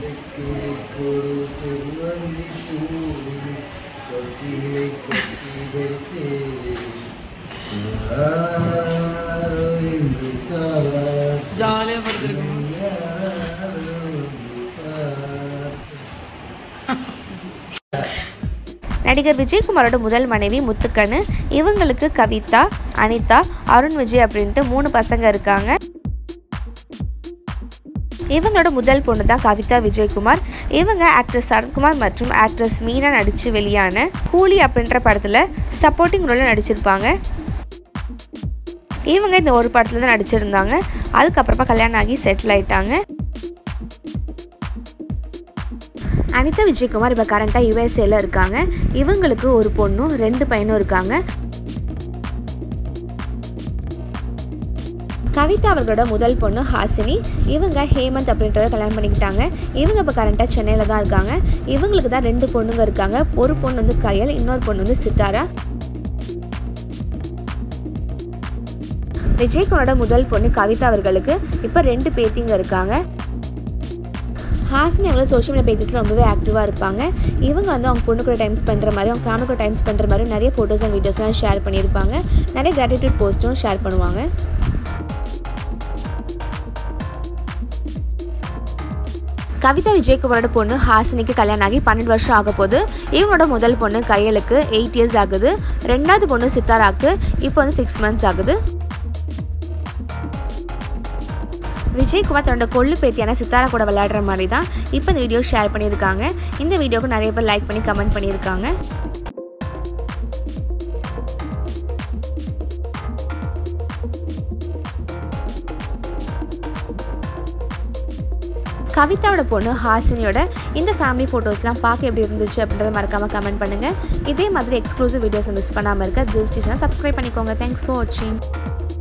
செக்கிலிக்கொரு செவ்வந்தி தூவி கொத்தினை கொத்தி வைத்தேன் யாரோ இன்று காணாத ஜாலியாக படுத்துருக்கோம் யாரோ இன்று பார்த்த நடிகர் விஜயகுமாரோட முதல் மனைவி முத்துக்கண்ணு இவங்களுக்கு கவிதா அனிதா அருண் விஜய் அப்படின்ட்டு மூணு பசங்க இருக்காங்க இவங்களோட முதல் பொண்ணு தான் கவிதா விஜயகுமார் இவங்க ஆக்ட்ரஸ் சரத்குமார் மற்றும் ஆக்ட்ரஸ் மீனா நடித்து வெளியான கூலி அப்படின்ற படத்தில் சப்போர்ட்டிங் ரோலில் நடிச்சிருப்பாங்க இவங்க இந்த ஒரு படத்தில் தான் நடிச்சிருந்தாங்க அதுக்கப்புறமா கல்யாணம் ஆகி செட்டில் ஆயிட்டாங்க அனிதா விஜயகுமார் இப்போ கரண்ட்டாக யூஎஸ்ஏல இருக்காங்க இவங்களுக்கு ஒரு பொண்ணும் ரெண்டு பையனும் இருக்காங்க கவிதா அவர்களோட முதல் பொண்ணு ஹாசினி இவங்க ஹேமந்த் அப்படின்றத கல்யாணம் பண்ணிக்கிட்டாங்க இவங்க இப்போ கரண்ட்டாக சென்னையில் தான் இருக்காங்க இவங்களுக்கு தான் ரெண்டு பொண்ணுங்க இருக்காங்க ஒரு பொண்ணு வந்து கயல் இன்னொரு பொண்ணு வந்து சித்தாரா விஜயகுமாரோட முதல் பொண்ணு கவிதா அவர்களுக்கு இப்போ ரெண்டு பேத்திங்க இருக்காங்க ஹாசினி அவங்கள சோஷியல் மீடியா பேஜஸில் ரொம்பவே ஆக்டிவாக இருப்பாங்க இவங்க வந்து அவங்க பொண்ணு கூட டைம் ஸ்பெண்ட் மாதிரி அவங்க ஃபேமிலி கூட டைம் ஸ்பெண்ட் மாதிரி நிறைய ஃபோட்டோஸ் அண்ட் வீடியோஸ்லாம் ஷேர் பண்ணியிருப்பாங்க நிறைய கிராட்டிடியூட் போஸ்ட்டும் ஷேர் பண்ணுவாங்க கவிதா விஜயகுமாரோட பொண்ணு ஹாசினிக்கு கல்யாணம் ஆகி பன்னெண்டு வருஷம் ஆக போகுது இவங்களோட முதல் பொண்ணு கையலுக்கு எயிட் இயர்ஸ் ஆகுது ரெண்டாவது பொண்ணு சித்தாராக்கு இப்போ வந்து சிக்ஸ் மந்த்ஸ் ஆகுது விஜயகுமார் தன்னோட கொள்ளு பேத்தியான சித்தாரா கூட விளையாடுற மாதிரி தான் இப்போ இந்த வீடியோ ஷேர் பண்ணியிருக்காங்க இந்த வீடியோக்கு நிறைய பேர் லைக் பண்ணி கமெண்ட் பண்ணியிருக்காங்க கவிதாவோட பொண்ணு ஹாசினியோட இந்த ஃபேமிலி ஃபோட்டோஸ்லாம் பார்க்க எப்படி இருந்துச்சு அப்படின்றத மறக்காமல் கமெண்ட் பண்ணுங்கள் இதே மாதிரி எக்ஸ்க்ளூசிவ் வீடியோஸ் மிஸ் பண்ணாமல் இருக்க திஸ் சேனல் சப்ஸ்கிரைப் பண்ணிக்கோங்க தேங்க்ஸ் ஃபார் வாட்சிங்